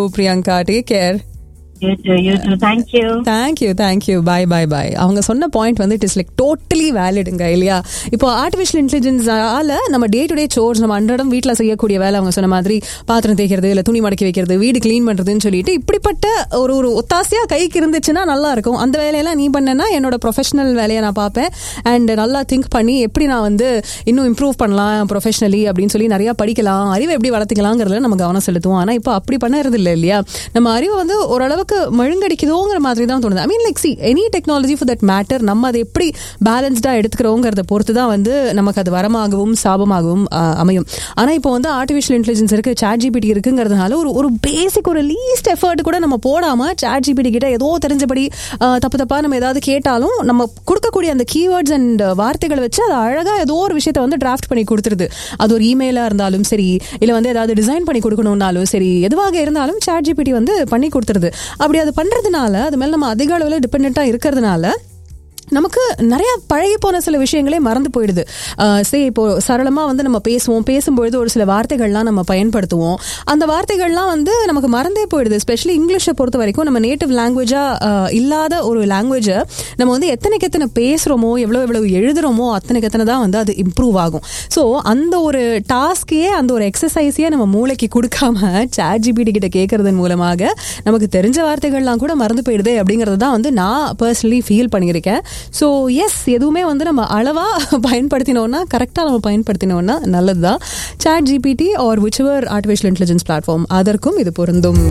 Priyanka take care You too, you too. Thank you. Thank you thank you bye bye bye அவங்க சொன்ன point வந்து it is like totally வேலிடுங்க இல்லையா இப்போ ஆர்டிஃபிஷியல் இன்டெலிஜென்ஸால நம்ம டே டு டே சோர்ஸ் நம்ம அன்றாடம் வீட்டில் செய்யக்கூடிய வேலை அவங்க சொன்ன மாதிரி பாத்திரம் தேய்க்கிறது இல்லை துணி மடக்கி வைக்கிறது வீடு க்ளீன் பண்ணுறதுன்னு சொல்லிட்டு இப்படிப்பட்ட ஒரு ஒரு ஒத்தாசையாக கைக்கு இருந்துச்சுன்னா நல்லா இருக்கும் அந்த வேலையெல்லாம் நீ பண்ணனா என்னோட ப்ரொஃபஷனல் வேலையை நான் பார்ப்பேன் அண்ட் நல்லா திங்க் பண்ணி எப்படி நான் வந்து இன்னும் இம்ப்ரூவ் பண்ணலாம் ப்ரொஃபஷனலி அப்படின்னு சொல்லி நிறைய படிக்கலாம் அறிவை எப்படி வளர்த்துக்கலாங்கிறதுல நம்ம கவனம் செலுத்துவோம் ஆனால் இப்போ அப்படி பண்ணறது இல்லை இல்லையா நம்ம அறிவை வந்து ஓரளவுக்கு மழுங்கடிக்குதோங்கிற மாதிரி தான் தோணுது I mean like see any technology for that matter நம்ம அதை எப்படி பேலன்ஸ்டாக எடுத்துக்கிறோங்கிறத பொறுத்து தான் வந்து நமக்கு அது வரமாகவும் சாபமாகவும் ஆஹ், அமையும் ஆனால் இப்போ வந்து ஆர்டிஃபிஷியல் இன்டெலிஜென்ஸ் இருக்கு சாட் ஜிபிடி இருக்குங்கிறதுனால ஒரு ஒரு பேசிக் ஒரு லீஸ்ட் எஃபர்ட் கூட நம்ம போடாம சாட் ஜிபிடி கிட்ட ஏதோ தெரிஞ்சபடி ஆஹ், தப்பு தப்பா நம்ம ஏதாவது கேட்டாலும் நம்ம கொடுக்கக்கூடிய அந்த கீவேர்ட்ஸ் அண்ட் வார்த்தைகளை வச்சு அது அழகா ஏதோ ஒரு விஷயத்த வந்து டிராஃப்ட் பண்ணி கொடுத்துருது அது ஒரு இமெயிலா இருந்தாலும் சரி இல்ல வந்து ஏதாவது டிசைன் பண்ணி கொடுக்கணும்னாலும் சரி எதுவாக இருந்தாலும் சாட் ஜிபிடி வந்து பண்ணி கொடுத்துருது அப்படி அது பண்றதுனால அது மேல நம்ம அதிக அளவில் டிபெண்டா இருக்கிறதுனால நமக்கு நிறைய பழகி போன சில விஷயங்களே மறந்து போயிடுது சே இப்போ சரளமாக வந்து நம்ம பேசுவோம் பேசும்பொழுது ஒரு சில வார்த்தைகள்லாம் நம்ம பயன்படுத்துவோம் அந்த வார்த்தைகள்லாம் வந்து நமக்கு மறந்தே போயிடுது ஸ்பெஷலி இங்கிலீஷை பொறுத்த வரைக்கும் நம்ம நேட்டிவ் லாங்குவேஜாக இல்லாத ஒரு லாங்குவேஜை நம்ம வந்து எத்தனைக்கு எத்தனை பேசுகிறோமோ எவ்வளோ எவ்வளோ எழுதுகிறோமோ அத்தனைக்கு எத்தனை தான் வந்து அது இம்ப்ரூவ் ஆகும் ஸோ அந்த ஒரு டாஸ்கையே அந்த ஒரு எக்ஸசைஸையே நம்ம மூளைக்கு கொடுக்காம சாட் ஜிபிடி கிட்ட கேட்கறதன் மூலமாக நமக்கு தெரிஞ்ச வார்த்தைகள்லாம் கூட மறந்து போயிடுதே அப்படிங்கிறது தான் வந்து நான் பர்சனலி ஃபீல் பண்ணியிருக்கேன் ஸோ எஸ் எதுவுமே வந்து நம்ம அளவாக பயன்படுத்தினோன்னா கரெக்டாக நம்ம பயன்படுத்தினோன்னா நல்லது தான் chat GPT or whichever artificial intelligence platform அதற்கும் இது பொருந்தும்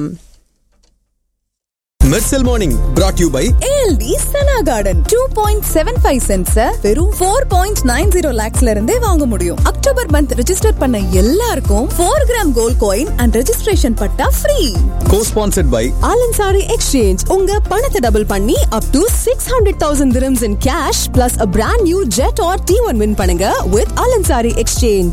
Mersal morning brought you by ALT சனா garden two point seven five cents வெறும் ஃபோர் பாயிண்ட் நைன் ஜீரோ லேக்ஸ்ல இருந்தே வாங்க முடியும் அக்டோபர் மந்த் ரெஜிஸ்டர் பண்ண எல்லாருக்கும் four gram gold coin and registration patta free co-sponsored by Al Ansari exchange உங்க பணத்தை டபுள் பண்ணி up to six hundred thousand dirhams in cash plus a brand new jet Jetour T one win பண்ணுங்க with Al Ansari exchange